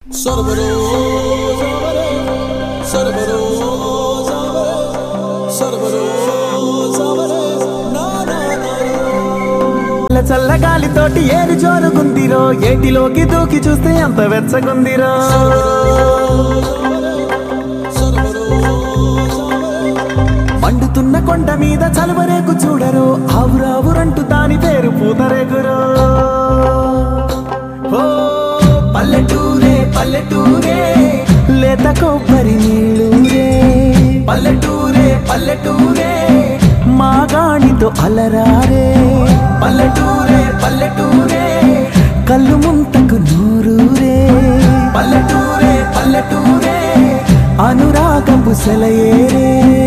సర్వరో సర్వరో సర్వరో సర్వరో నా నా నా చల్ల చల్లగాలితోటి ఏరు జోరుగుందిరో ఏటిలోకి దూకి చూస్తే ఎంత వెచ్చగుందిరో మండుతున్న కొండ మీద చలువరేకు చూడరు ఆవురావురంటూ దాని పేరు పూతరేగురో ఓ పల్లెటూరే పల్లెటూరే లేత కొబ్బరి నీళ్ళూరే పల్లెటూరే పల్లెటూరే మాగాణితో అలరారే పల్లెటూరే పల్లెటూరే కళ్ళు ముంతకు నూరూరే పల్లెటూరే పల్లెటూరే అనురాగపు సెలయేరే